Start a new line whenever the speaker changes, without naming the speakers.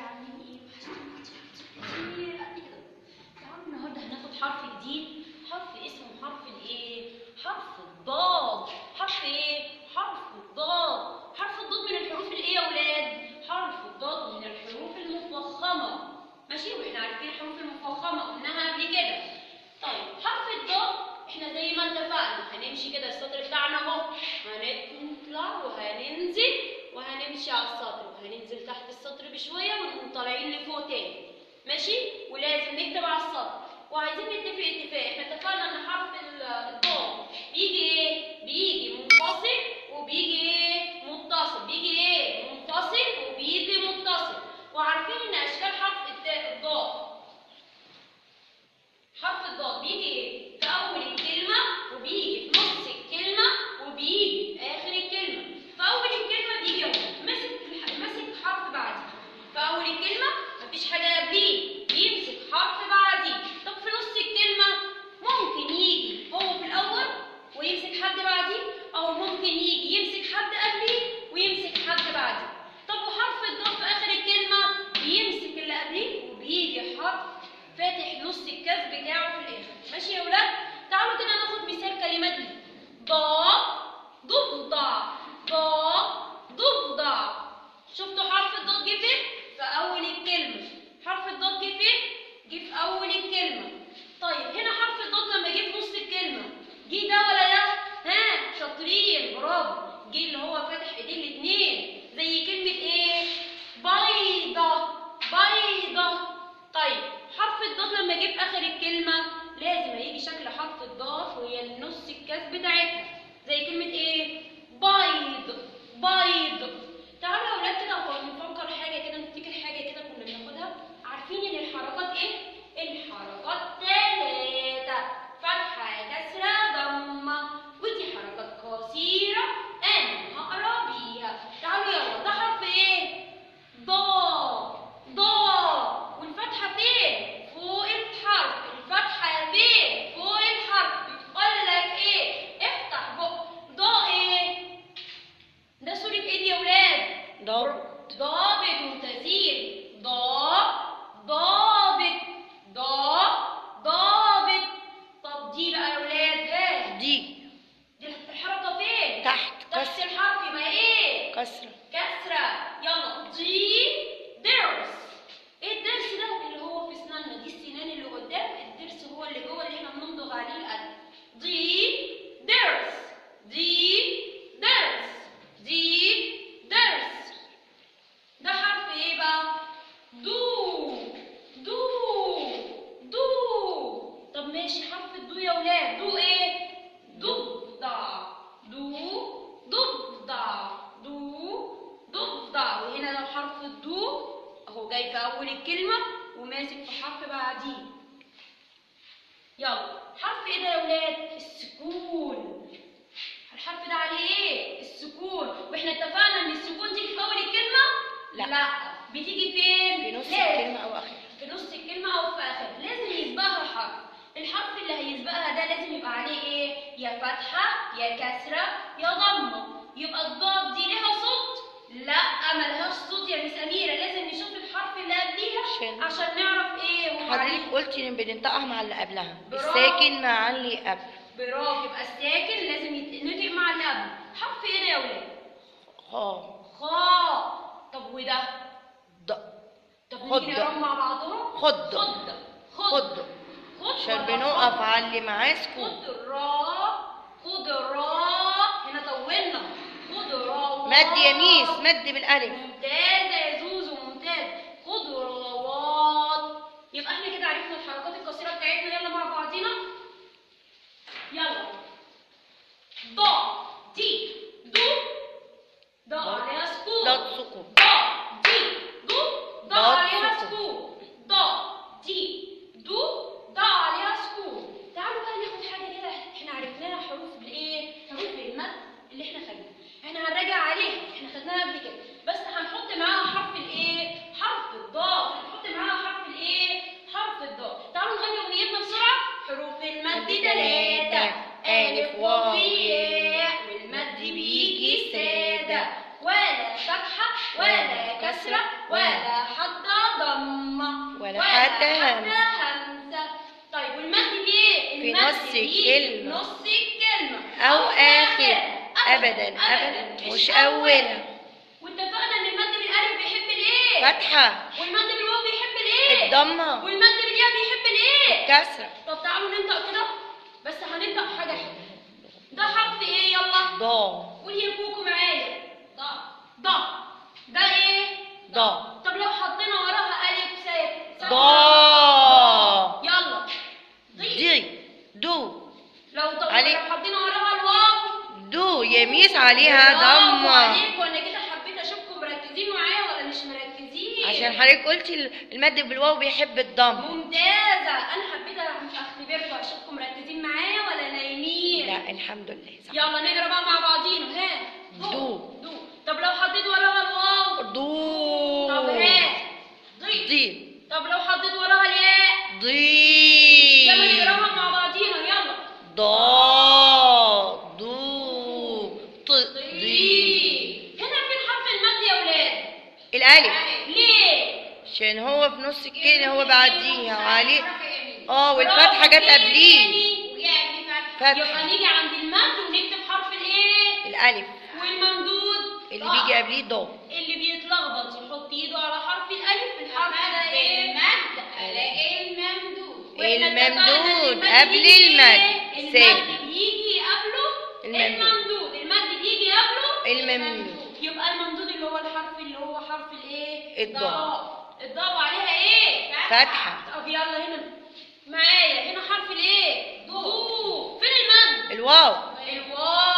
عاملين ايه؟ وحشتوني كتير كتير كتير قد كده. تعالوا النهارده هناخد حرف جديد، حرف اسمه حرف الايه؟ حرف الضاد. حرف ايه؟ حرف الضاد. حرف الضاد من الحروف الايه يا ولاد؟ حرف الضاد من الحروف المفخمة. ماشي؟ واحنا عارفين الحروف المفخمة قلناها قبل كده. طيب حرف الضاد احنا زي ما اتفقنا هنمشي كده السطر بتاعنا اهو هنطلع وهننزل وهنمشي على السطر وهننزل تحت السطر بشويه ونقوم طالعين لفوق تاني ماشي ولازم نكتب على السطر وعايزين نتفق اتفاق احنا اتفقنا ان حرف ال- الضاد بيجي ايه بيجي منفصل وبيجي ايه متصل بيجي ايه منفصل وبيجي متصل وعارفين ان اشكال حرف الت- الضاد حرف الضاد بيجي ايه؟ في أول الكلمة وبيجي في نص الكلمة وبيجي في آخر الكلمة. في أول الكلمة بيجي اهو ماسك الح- ماسك حرف بعديه. في أول الكلمة مفيش حاجة قبليه بيمسك حرف بعديه. طب في نص الكلمة ممكن يجي هو في الأول ويمسك حد بعديه أو ممكن يجي يمسك حد قبليه ويمسك حد بعديه. طب وحرف الضاد في آخر الكلمة بيمسك اللي قبليه وبيجي حرف فاتح نص الكاس بتاعه في الاخر ماشي يا ولاد تعالوا كده ناخد مثال كلمات دي ضاد ضفدع ضاد ضفدع شفتوا حرف الضاد جه فين في اول الكلمه حرف الضاد جه فين جه في اول الكلمه طيب هنا حرف الضاد لما جه في نص الكلمه جه ده ولا ده ها شاطرين برافو جه اللي هو فاتح ايديه الاثنين زي كلمه ايه بيضه بيضه طيب حرف الضاد لما جه في اخر الكلمه لازم هيجي شكل حرف الضاد وهي نص الكاس بتاعتها زي كلمه ايه بيض بيض تعالوا يا اولاد كده هو نفكر حاجه كده نفتكر حاجه كده كنا بناخدها عارفين ان الحركات ايه الحركات ثلاثه فتحه كسره ضمه ودي حركات قصيره انا هقرا بيها تعالوا يلا ده حرف ايه ضاد ضاد والفتحة فين؟ فوق الحرف الفتحة فين؟ فوق الحرف بتقول لك ايه؟ افتح بق ضاء ايه؟ ده صورة ايه دي يا ولاد؟
ضابط
ضابط ممتازين ضاء ضابط ضاء ضابط طب دي بقى يا ولاد ها
دي
دي الحركة فين؟
تحت
تحت
كسر
الحرف يبقى ايه؟
كسرة
كسرة يلا دي درس ايه الدرس ده اللي هو في اسناننا دي السنان اللي قدام الدرس هو اللي جوه اللي احنا بنمضغ عليه القلم دي درس دي درس دي درس ده حرف ايه بقى دو دو دو طب ماشي حرف الدو يا ولاد دو ايه ضفدع دو ضفدع دو ضفدع وهنا ده حرف الدو اهو جاي في اول الكلمه وماسك في حرف بعديه يلا حرف ايه ده يا ولاد السكون الحرف ده عليه ايه السكون واحنا اتفقنا ان السكون تيجي في اول الكلمه
لا.
لا بتيجي فين
في نص
لازم.
الكلمة أو آخرها
في نص الكلمة أو في آخرها لازم يسبقها حرف الحرف اللي هيسبقها ده لازم يبقى عليه إيه؟ يا فتحة يا كسرة يا ضمة يبقى الضاد دي ليها صوت؟ لا ملهاش صوت يا مس أميرة لازم نشوف الحرف اللي قبليها
عشان-
عشان نعرف إيه هو عليه
حضرتك قلتي إن بننطقها مع اللي قبلها
برافو.
الساكن مع اللي قبل
برافو يبقى الساكن لازم يتنطق مع اللي قبله حرف إيه ده يا ولاد؟
خا
خاء طب وده؟
ض
طب
خد.
نيجي نقراهم مع بعضهم
خد
خد
خد
خد
عشان
ولا
بنقف
خد؟
على اللي معاه سكون
خضراء خضراء هنا طولنا خضراء
مد يا ميس مد بالألف
ممتازة يا زوزو ممتاز خضروات يبقى احنا كده عرفنا الحركات القصيرة بتاعتنا يلا مع بعضينا يلا ضا دي دو ضا
ضاد.
عليها سكون
ضاد سكون
ضا دي دو ضا
ضاد
عليها
سكون.
سكون ضا دي دو ضا عليها سكون تعالوا بقى ناخد حاجه كده احنا عرفناها حروف الايه حروف المد اللي احنا خدناها احنا هنراجع عليها احنا خدناها قبل كده بس هنحط معاها حرف الايه حرف الضاد هنحط معاها حرف الايه حرف الضاد تعالوا نغني اغنيتنا بسرعه حروف المد ثلاثه الف واو ياء والمد بيجي ساده ولا فتحه ولا كسره ولا حضه
حتى همزة.
همزة طيب والمد ايه؟
في
المد
نص
بيجي في
الكلمة.
نص الكلمة
أو آخر أبدا أبدا مش أولها
واتفقنا ان المد بالالف بيحب الايه؟
فتحة
والمد بالواو بيحب الايه؟
الضمة
والمد بالياء بيحب الايه؟
كسرة
طب تعالوا نبدا كده بس هنبدا بحاجه حلوه ده حرف ايه يلا؟
ضاد
قولي يا كوكو معايا ضاد ضاد ده ايه؟
ضاد
طب لو حطينا وراها الف ساكن
ضاد
يلا ضي
دي دو
لو طب
علي-
لو حطينا وراها الواو
دو يميس عليها
برافو
ضمة
عليك وانا كده حبيت اشوفكم مركزين معايا ولا مش مركزين
عشان حضرتك قلتي المد بالواو بيحب الضم
ممتازة أنا حبيت أختبركم أشوفكم مركزين معايا ولا نايمين
لا الحمد لله صح
يلا نقرا بقى مع بعضينا ها
دو.
دو طب لو حطيت وراها الواو
دو
طب ها ضي
دي
طب لو حطيت وراها الياء
ضي
يلا نقراها مع بعضينا يلا
ضاد دو ط ضي
هنا فين حرف المد يا ولاد
الالف
ليه
عشان هو في نص الكلمة هو بعديها وعليه اه
برافو
والفتحة جت
تاني.
قبليه
يبقى
فتحة
نيجي عند المد ونكتب حرف الايه
الالف
والممدود
اللي
ضاد.
بيجي قبليه ضاد
اللي بيتلخبط يحط ايده على حرف الالف الحرف ده ايه
المد الاقي الممدود
وإحنا
الممدود
اتفقنا إن
قبل
بيجي
المد
إيه؟
ثابت.
المد بيجي قبله
الممدود.
الممدود المد بيجي قبله
الممدود
يبقى الممدود اللي هو الحرف اللي هو حرف الايه
الضاد.
الضاد الضاد عليها ايه
فتحة
طب يلا هنا معايا هنا حرف الايه ضو فين المد
الواو
الواو